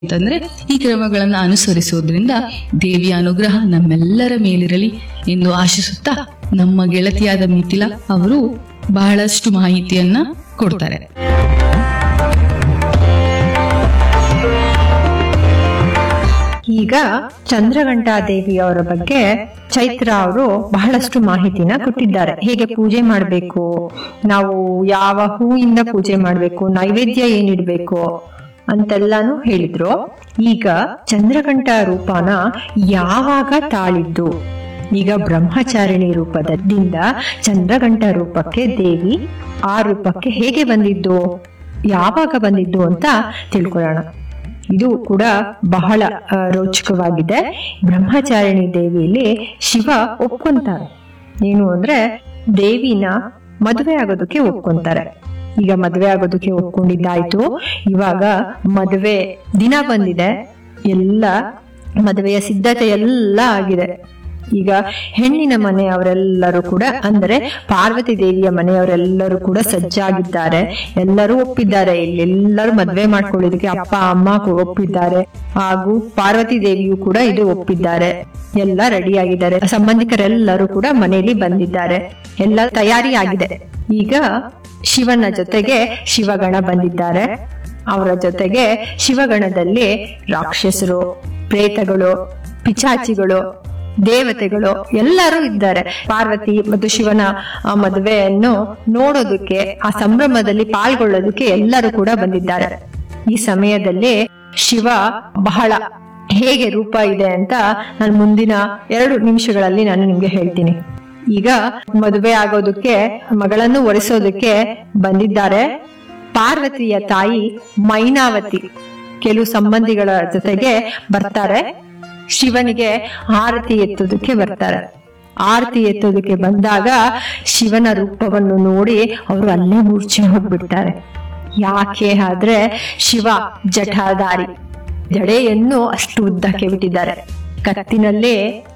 ಅಂತಂದ್ರೆ ಈ ಕ್ರಮಗಳನ್ನು ಅನುಸರಿಸುವುದರಿಂದ ದೇವಿಯ ಅನುಗ್ರಹ ನಮ್ಮೆಲ್ಲರ ಮೇಲಿರಲಿ ಎಂದು ಆಶಿಸುತ್ತಾ ನಮ್ಮ ಗೆಳತಿಯಾದ ಮಿಥಿಲಾ ಅವರು ಬಹಳಷ್ಟು ಮಾಹಿತಿಯನ್ನ ಕೊಡ್ತಾರೆ ಈಗ ಚಂದ್ರಘಂಟಾ ದೇವಿಯವರ ಬಗ್ಗೆ ಚೈತ್ರ ಅವರು ಬಹಳಷ್ಟು ಮಾಹಿತಿನ ಕೊಟ್ಟಿದ್ದಾರೆ ಹೇಗೆ ಪೂಜೆ ಮಾಡಬೇಕು ನಾವು ಯಾವ ಹೂವಿಂದ ಪೂಜೆ ಮಾಡಬೇಕು ನೈವೇದ್ಯ ಏನಿಡ್ಬೇಕು ಅಂತೆಲ್ಲಾನು ಹೇಳಿದ್ರು ಈಗ ಚಂದ್ರಘಂಟ ರೂಪನ ಯಾವಾಗ ತಾಳಿದ್ದು ಈಗ ಬ್ರಹ್ಮಚಾರಿಣಿ ರೂಪದಿಂದ ಚಂದ್ರಘಂಟ ರೂಪಕ್ಕೆ ದೇವಿ ಆ ರೂಪಕ್ಕೆ ಹೇಗೆ ಬಂದಿದ್ದು ಯಾವಾಗ ಬಂದಿದ್ದು ಅಂತ ತಿಳ್ಕೊಳ್ಳೋಣ ಇದು ಕೂಡ ಬಹಳ ಆ, ರೋಚಕವಾಗಿದೆ ಬ್ರಹ್ಮಚಾರಿಣಿ ದೇವಿಯಲ್ಲಿ ಶಿವ ಒಪ್ಕೊಂತಾರೆ ಏನು ಅಂದ್ರೆ ದೇವಿನ ಮದುವೆ ಆಗೋದಕ್ಕೆ ಒಪ್ಕೊಂತಾರೆ ಈಗ ಮದುವೆ ಆಗೋದಕ್ಕೆ ಒಪ್ಕೊಂಡಿದ್ದಾಯ್ತು ಇವಾಗ ಮದುವೆ ದಿನ ಬಂದಿದೆ ಎಲ್ಲ ಮದುವೆಯ ಸಿದ್ಧತೆ ಎಲ್ಲ ಆಗಿದೆ ಈಗ ಹೆಣ್ಣಿನ ಮನೆಯವರೆಲ್ಲರೂ ಕೂಡ ಅಂದ್ರೆ ಪಾರ್ವತಿ ದೇವಿಯ ಮನೆಯವರೆಲ್ಲರೂ ಕೂಡ ಸಜ್ಜಾಗಿದ್ದಾರೆ ಎಲ್ಲರೂ ಒಪ್ಪಿದ್ದಾರೆ ಇಲ್ಲಿ ಎಲ್ಲರೂ ಮದ್ವೆ ಮಾಡ್ಕೊಳ್ಳೋದಕ್ಕೆ ಅಪ್ಪ ಅಮ್ಮ ಕೂ- ಒಪ್ಪಿದ್ದಾರೆ ಹಾಗೂ ಪಾರ್ವತಿ ದೇವಿಯು ಕೂಡ ಇದು ಒಪ್ಪಿದ್ದಾರೆ ಎಲ್ಲ ರೆಡಿ ಆಗಿದ್ದಾರೆ ಸಂಬಂಧಿಕರೆಲ್ಲರೂ ಕೂಡ ಮನೆಯಲ್ಲಿ ಬಂದಿದ್ದಾರೆ ಎಲ್ಲ ತಯಾರಿ ಆಗಿದೆ ಈಗ ಶಿವನ ಜೊತೆಗೆ ಶಿವಗಣ ಬಂದಿದ್ದಾರೆ ಅವರ ಜೊತೆಗೆ ಶಿವಗಣದಲ್ಲಿ ರಾಕ್ಷಸರು ಪ್ರೇತಗಳು ಪಿಚಾಚಿಗಳು ದೇವತೆಗಳು ಎಲ್ಲರೂ ಇದ್ದಾರೆ ಪಾರ್ವತಿ ಮತ್ತು ಶಿವನ ಆ, ಮದುವೆಯನ್ನು ನೋಡೋದಕ್ಕೆ ಆ ಸಂಭ್ರಮದಲ್ಲಿ ಪಾಲ್ಗೊಳ್ಳೋದಕ್ಕೆ ಎಲ್ಲರೂ ಕೂಡ ಬಂದಿದ್ದಾರೆ ಈ ಸಮಯದಲ್ಲಿ ಶಿವ ಬಹಳ ಹೇಗೆ ರೂಪ ಇದೆ ಅಂತ ನಾನು ಮುಂದಿನ ಎರಡು ನಿಮಿಷಗಳಲ್ಲಿ ನಾನು ನಿಮ್ಗೆ ಹೇಳ್ತೀನಿ ಈಗ ಮದುವೆ ಆಗೋದಕ್ಕೆ ಮಗಳನ್ನು ಒರೆಸೋದಕ್ಕೆ ಬಂದಿದ್ದಾರೆ ಪಾರ್ವತಿಯ ತಾಯಿ ಮೈನಾವತಿ ಕೆಲವು ಸಂಬಂಧಿಗಳ ಜೊತೆಗೆ ಬರ್ತಾರೆ ಶಿವನಿಗೆ ಆರತಿ ಎತ್ತೋದಕ್ಕೆ ಬರ್ತಾರೆ ಆರತಿ ಎತ್ತೋದಕ್ಕೆ ಬಂದಾಗ ಶಿವನ ರೂಪವನ್ನು ನೋಡಿ ಅವರು ಅಲ್ಲೇ ಮೂರ್ಛೆ ಹೋಗ್ಬಿಡ್ತಾರೆ ಯಾಕೆ ಆದ್ರೆ ಶಿವ ಜಠಾಧಾರಿ ಜಡೆಯನ್ನು ಅಷ್ಟು ಉದ್ದಕ್ಕೆ ಬಿಟ್ಟಿದ್ದಾರೆ ಕತ್ತಿನಲ್ಲೇ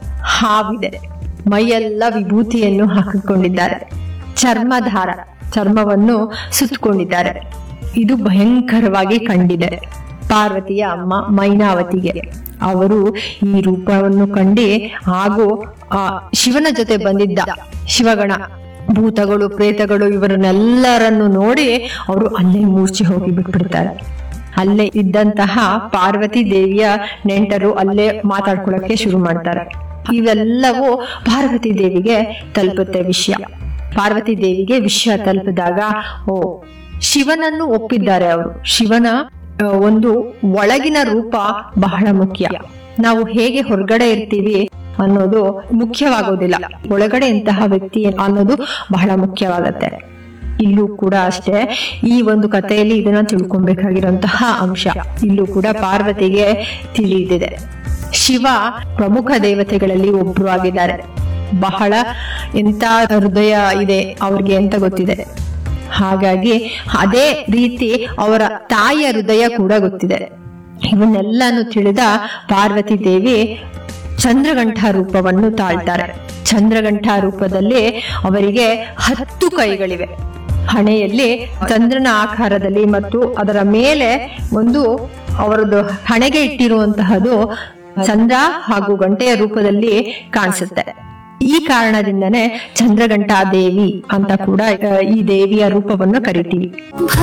ಹಾವಿದೆ ಮೈಯೆಲ್ಲ ವಿಭೂತಿಯನ್ನು ಹಾಕಿಕೊಂಡಿದ್ದಾರೆ ಚರ್ಮಧಾರ ಚರ್ಮವನ್ನು ಸುತ್ತಕೊಂಡಿದ್ದಾರೆ ಇದು ಭಯಂಕರವಾಗಿ ಕಂಡಿದೆ ಪಾರ್ವತಿಯ ಅಮ್ಮ ಮೈನಾವತಿಗೆ ಅವರು ಈ ರೂಪವನ್ನು ಕಂಡು ಹಾಗೂ ಆ ಶಿವನ ಜೊತೆ ಬಂದಿದ್ದ ಶಿವಗಣ ಭೂತಗಳು ಪ್ರೇತಗಳು ಇವರನ್ನೆಲ್ಲರನ್ನು ನೋಡಿ ಅವರು ಅಲ್ಲೇ ಮೂರ್ಛೆ ಹೋಗಿ ಬಿಟ್ಬಿಡ್ತಾರೆ ಅಲ್ಲೇ ಇದ್ದಂತಹ ಪಾರ್ವತಿ ದೇವಿಯ ನೆಂಟರು ಅಲ್ಲೇ ಮಾತಾಡ್ಕೊಳಕ್ಕೆ ಶುರು ಮಾಡ್ತಾರೆ ಇವೆಲ್ಲವೂ ಪಾರ್ವತಿ ದೇವಿಗೆ ತಲುಪುತ್ತೆ ವಿಷಯ ಪಾರ್ವತಿ ದೇವಿಗೆ ವಿಷಯ ತಲುಪಿದಾಗ ಓ ಶಿವನನ್ನು ಒಪ್ಪಿದ್ದಾರೆ ಅವರು ಶಿವನ ಆ, ಒಂದು ಒಳಗಿನ ರೂಪ ಬಹಳ ಮುಖ್ಯ ನಾವು ಹೇಗೆ ಹೊರಗಡೆ ಇರ್ತೀವಿ ಅನ್ನೋದು ಮುಖ್ಯವಾಗೋದಿಲ್ಲ ಒಳಗಡೆ ಇಂತಹ ವ್ಯಕ್ತಿ ಅನ್ನೋದು ಬಹಳ ಮುಖ್ಯವಾಗತ್ತೆ ಇಲ್ಲೂ ಕೂಡ ಅಷ್ಟೇ ಈ ಒಂದು ಕಥೆಯಲ್ಲಿ ಇದನ್ನ ತಿಳ್ಕೊಬೇಕಾಗಿರುವಂತಹ ಅಂಶ ಇಲ್ಲೂ ಕೂಡ ಪಾರ್ವತಿಗೆ ತಿಳಿದಿದೆ ಶಿವ ಪ್ರಮುಖ ದೇವತೆಗಳಲ್ಲಿ ಒಬ್ರು ಆಗಿದ್ದಾರೆ ಬಹಳ ಎಂತ ಹೃದಯ ಇದೆ ಅವ್ರಿಗೆ ಅಂತ ಗೊತ್ತಿದೆ ಹಾಗಾಗಿ ಅದೇ ರೀತಿ ಅವರ ತಾಯಿಯ ಹೃದಯ ಕೂಡ ಗೊತ್ತಿದೆ ಇವನ್ನೆಲ್ಲಾನು ತಿಳಿದ ಪಾರ್ವತಿ ದೇವಿ ಚಂದ್ರಗಂಠ ರೂಪವನ್ನು ತಾಳ್ತಾರೆ ಚಂದ್ರಗಂಠ ರೂಪದಲ್ಲಿ ಅವರಿಗೆ ಹತ್ತು ಕೈಗಳಿವೆ ಹಣೆಯಲ್ಲಿ ಚಂದ್ರನ ಆಕಾರದಲ್ಲಿ ಮತ್ತು ಅದರ ಮೇಲೆ ಒಂದು ಅವರದ್ದು ಹಣೆಗೆ ಇಟ್ಟಿರುವಂತಹದು ಚಂದ್ರ ಹಾಗೂ ಗಂಟೆಯ ರೂಪದಲ್ಲಿ ಕಾಣಿಸುತ್ತೆ ಈ ಕಾರಣದಿಂದನೇ ಚಂದ್ರಗಂಟಾ ದೇವಿ ಅಂತ ಕೂಡ ಆ, ಈ ದೇವಿಯ ರೂಪವನ್ನು ಕರಿತೀವಿ